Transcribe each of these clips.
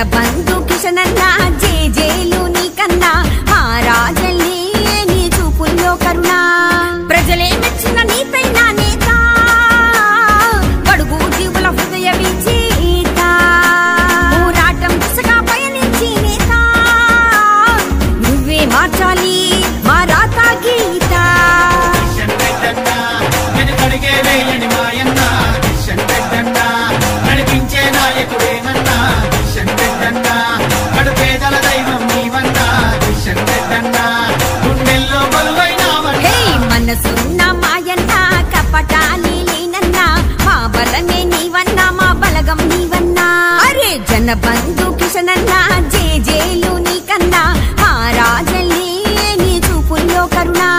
బంధు కిషనన్న జేజేలు నీకన్నా మా రాజల్లే నీ చూపుల్లో కరుణ ప్రజలే మెచ్చిన నీపైన నేత బడుగు జీవుల హృదయ విజేత పోరాటం దిశగా పయనించి నేత నువ్వే మార్చాలి మా రాత గీత కిషన్ రెడ్డన్న వెనుకడిగే వేయని మాయన్న కిషన్ రెడ్డన్న నడిపించే నాయకుడేనన్నా కిషన్ రెడ్డన్న కడు పేదల దైవం నీవన్నా కిషన్ రెడ్డన్న గుండెల్లో బలువైనావన్నా హే మనసున్న మాయన్న కపటాలి లేనన్నా మా బలమే నీవన్నా మా బలగం నీవన్నా అరే జన బంధు కిషనన్నా జే జేలు నీకన్నా మా రాజల్లే నీ చూపుల్లో కరుణ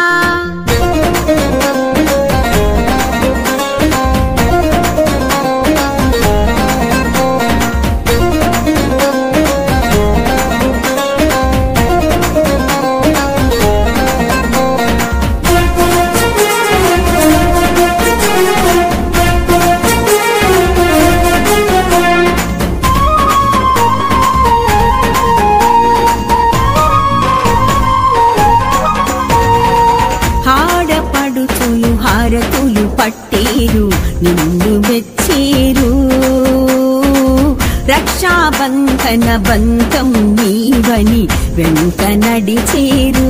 హాడపడుచులు హారతులు పట్టేరు నిన్ను మెచ్చేరు రక్షాబంధన బంధం నీవని వెంట నడిచేరు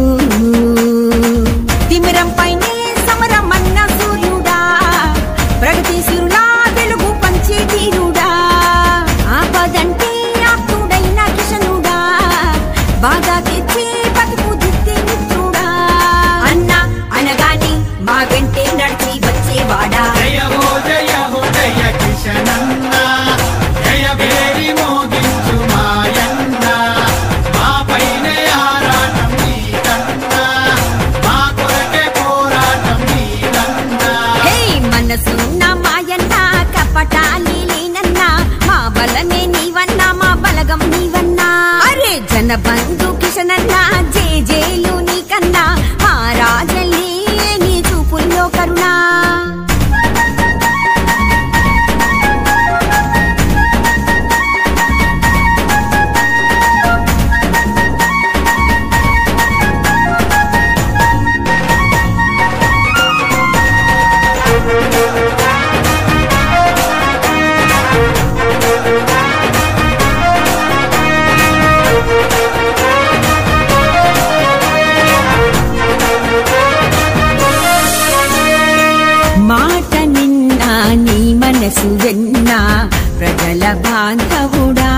తిమిరం పైనే సమరమన్న సూర్యుడా ప్రగతిశీరులా వెలుగు పంచే తీరుడా ఆపదంటే ఆప్తుడైన కిషనుడా బాగా తెచ్చే బతుకు దిద్దే మిత్రుడా అన్న అనగాని మా వెంటే నడిచి వచ్చేవాడా జయ హో జయ హో జయ కిషనన్న జయ వేరి మోగించు మాయన్న మా పైనే ఆరాటం నీకన్నా మా కొరకే పోరాటం నీదన్నా హే మనసున్న మాయన్న కపటాలి లేనన్నా మా బలమే నీవన్నా మా బలగం నీవన్నా అరే జన బంధు కిషనన్నా జే జేలు నీకన్నా మా రాజల్లే నీ చూపుల్లో కరుణ మాట నిన్న నీ మనసు వెన్నా ప్రజల బాంధవుడా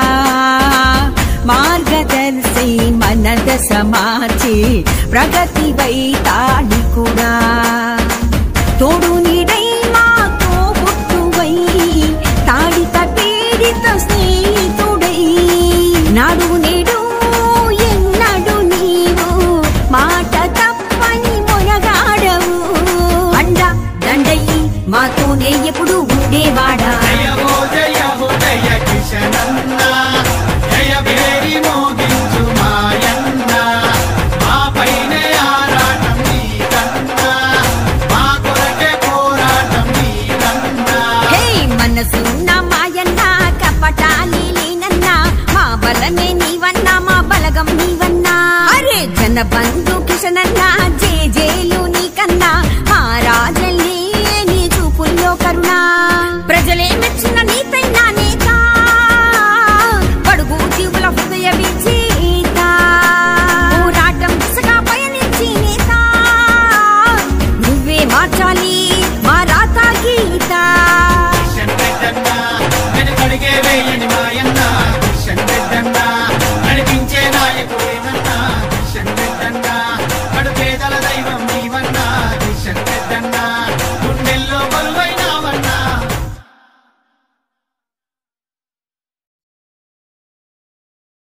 మార్గదర్శి మన దశ మార్చి ప్రగతి వైతాళి కూడా తోడు నీడై మాతో పుట్టువై తాడిత పీడిత స్నేహితుడై నాడు నేడు ఎన్నడు నీవు మాట తప్పని మొనగాడవు అండ దండయి మాతోనే ఎప్పుడు